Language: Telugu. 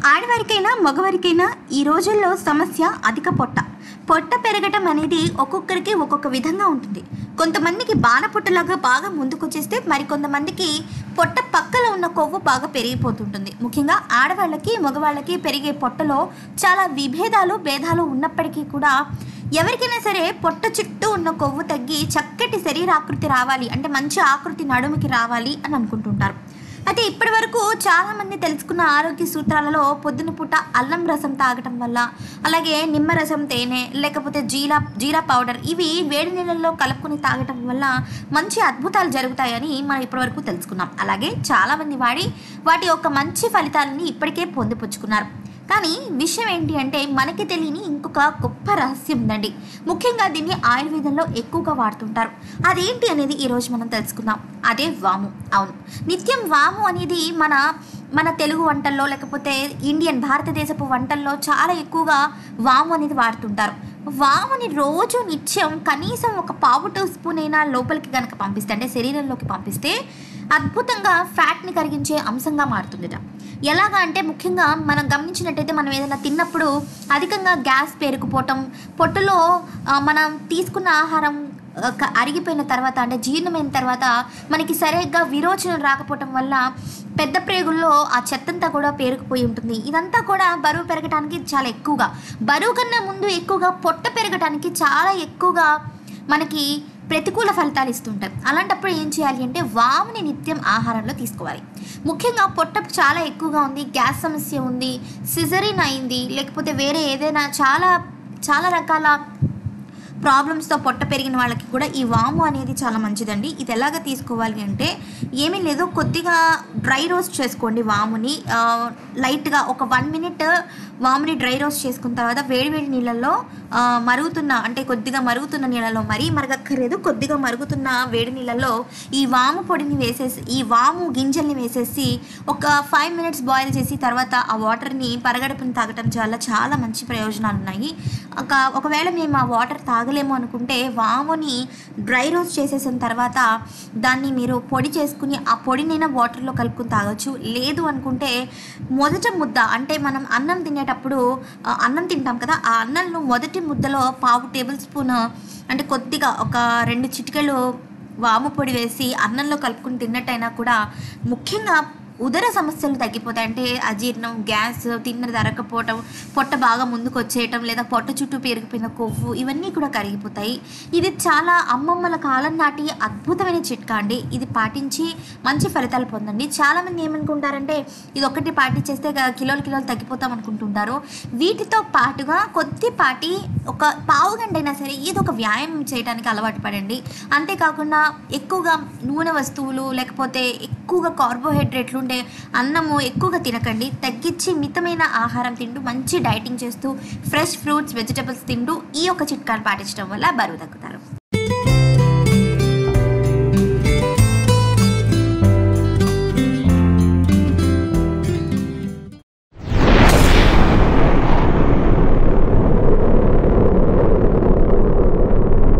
ఆడవారికైనా మగవారికైనా ఈ రోజుల్లో సమస్య అధిక పొట్ట పొట్ట పెరగటం అనేది ఒక్కొక్కరికి ఒక్కొక్క విధంగా ఉంటుంది కొంతమందికి బాణపొట్టలాగా బాగా ముందుకొచ్చేస్తే మరికొంతమందికి పొట్ట పక్కన ఉన్న కొవ్వు బాగా పెరిగిపోతుంటుంది ముఖ్యంగా ఆడవాళ్ళకి మగవాళ్ళకి పెరిగే పొట్టలో చాలా విభేదాలు భేదాలు ఉన్నప్పటికీ కూడా ఎవరికైనా సరే పొట్ట చుట్టూ ఉన్న కొవ్వు తగ్గి చక్కటి శరీరాకృతి రావాలి అంటే మంచి ఆకృతి నడుముకి రావాలి అని అనుకుంటుంటారు అయితే ఇప్పటి వరకు చాలామంది తెలుసుకున్న ఆరోగ్య సూత్రాలలో పొద్దున పూట అల్లం రసం తాగటం వల్ల అలాగే నిమ్మరసం తేనె లేకపోతే జీరా జీరా పౌడర్ ఇవి వేడి నీళ్ళల్లో కలుపుకొని తాగటం వల్ల మంచి అద్భుతాలు జరుగుతాయని మనం ఇప్పటివరకు తెలుసుకున్నాం అలాగే చాలామంది వాడి వాటి యొక్క మంచి ఫలితాలని ఇప్పటికే పొందిపుచ్చుకున్నారు కానీ విషయం ఏంటి అంటే మనకి తెలియని ఇంకొక గొప్ప రహస్యం ఉందండి ముఖ్యంగా దీన్ని ఆయుర్వేదంలో ఎక్కువగా వాడుతుంటారు అదేంటి అనేది ఈరోజు మనం తెలుసుకుందాం అదే వాము అవును నిత్యం వాము అనేది మన మన తెలుగు వంటల్లో లేకపోతే ఇండియన్ భారతదేశపు వంటల్లో చాలా ఎక్కువగా వాము అనేది వాడుతుంటారు వాముని రోజు నిత్యం కనీసం ఒక పావు టీ స్పూన్ అయినా లోపలికి కనుక పంపిస్తే అంటే శరీరంలోకి పంపిస్తే అద్భుతంగా ఫ్యాట్ని కరిగించే అంశంగా మారుతుందిట ఎలాగా అంటే ముఖ్యంగా మనం గమనించినట్టయితే మనం ఏదైనా తిన్నప్పుడు అధికంగా గ్యాస్ పేరుకుపోవటం పొట్టులో ఆ, మనం తీసుకున్న ఆహారం ఆ, క- అరిగిపోయిన తర్వాత అంటే జీర్ణమైన తర్వాత మనకి సరిగ్గా విరోచనం రాకపోవటం వల్ల పెద్ద ప్రేగుల్లో ఆ చెత్తంతా కూడా పేరుకుపోయి ఉంటుంది ఇదంతా కూడా బరువు పెరగడానికి చాలా ఎక్కువగా బరువు కన్నా ముందు ఎక్కువగా పొట్ట పెరగడానికి చాలా ఎక్కువగా మనకి ప్రతికూల ఫలితాలు ఇస్తుంటాయి అలాంటప్పుడు ఏం చేయాలి అంటే వాముని నిత్యం ఆహారంలో తీసుకోవాలి ముఖ్యంగా పొట్ట చాలా ఎక్కువగా ఉంది గ్యాస్ సమస్య ఉంది సిజరిన్ అయింది లేకపోతే వేరే ఏదైనా చాలా చాలా రకాల ప్రాబ్లమ్స్తో పొట్ట పెరిగిన వాళ్ళకి కూడా ఈ వాము అనేది చాలా మంచిదండి ఇది ఎలాగ తీసుకోవాలి అంటే ఏమీ లేదు కొద్దిగా డ్రై రోస్ట్ చేసుకోండి వాముని ఆ, లైట్గా ఒక వన్ మినిట్ వాముని డ్రై రోస్ట్ చేసుకున్న తర్వాత వేడివేడి నీళ్ళల్లో ఆ, మరుగుతున్న అంటే కొద్దిగా మరుగుతున్న నీళ్ళలో మరీ మరగక్కర్లేదు కొద్దిగా మరుగుతున్న వేడి నీళ్ళల్లో ఈ వాము పొడిని వేసేసి ఈ వాము గింజల్ని వేసేసి ఒక ఫైవ్ మినిట్స్ బాయిల్ చేసి తర్వాత ఆ వాటర్ని పరగడుపుని తాగటం వల్ల చాలా మంచి ప్రయోజనాలు ఉన్నాయి ఒక ఒకవేళ మేము ఆ వాటర్ తాగలేము అనుకుంటే వాముని డ్రై రోస్ట్ చేసేసిన తర్వాత దాన్ని మీరు పొడి చేసుకుని ఆ పొడినైనా వాటర్లో కలుపుకుని తాగొచ్చు లేదు అనుకుంటే మొదట ముద్ద అంటే మనం అన్నం తినేటప్పుడు ఆ, అన్నం తింటాం కదా ఆ అన్నంలో మొదటి ముద్దలో పావు టేబుల్ స్పూన్ అంటే కొద్దిగా ఒక రెండు చిటికెలు వాము పొడి వేసి అన్నంలో కలుపుకుని తిన్నట్టయినా కూడా ముఖ్యంగా ఉదర సమస్యలు తగ్గిపోతాయి అంటే అజీర్ణం గ్యాస్ తిన్నది అరకపోవటం పొట్ట బాగా ముందుకు వచ్చేయటం లేదా పొట్ట చుట్టూ పెరిగిపోయిన కొవ్వు ఇవన్నీ కూడా కరిగిపోతాయి ఇది చాలా అమ్మమ్మల కాలం నాటి అద్భుతమైన చిట్కా అండి ఇది పాటించి మంచి ఫలితాలు పొందండి చాలామంది ఏమనుకుంటారంటే ఇది ఒక్కటి పాటించేస్తే గ- కిలోలు కిలోలు తగ్గిపోతాం అనుకుంటుంటారు వీటితో పాటుగా కొద్దిపాటి ఒక పావు గంట అయినా సరే ఏదో ఒక వ్యాయామం చేయడానికి అలవాటు పడండి అంతేకాకుండా ఎక్కువగా నూనె వస్తువులు లేకపోతే ఎక్కువగా కార్బోహైడ్రేట్లు ఉండే అన్నము ఎక్కువగా తినకండి తగ్గించి మితమైన ఆహారం తింటూ మంచి డైటింగ్ చేస్తూ ఫ్రెష్ ఫ్రూట్స్ వెజిటబుల్స్ తింటూ ఈ యొక్క చిట్కాను పాటించడం వల్ల బరువు తగ్గుతారు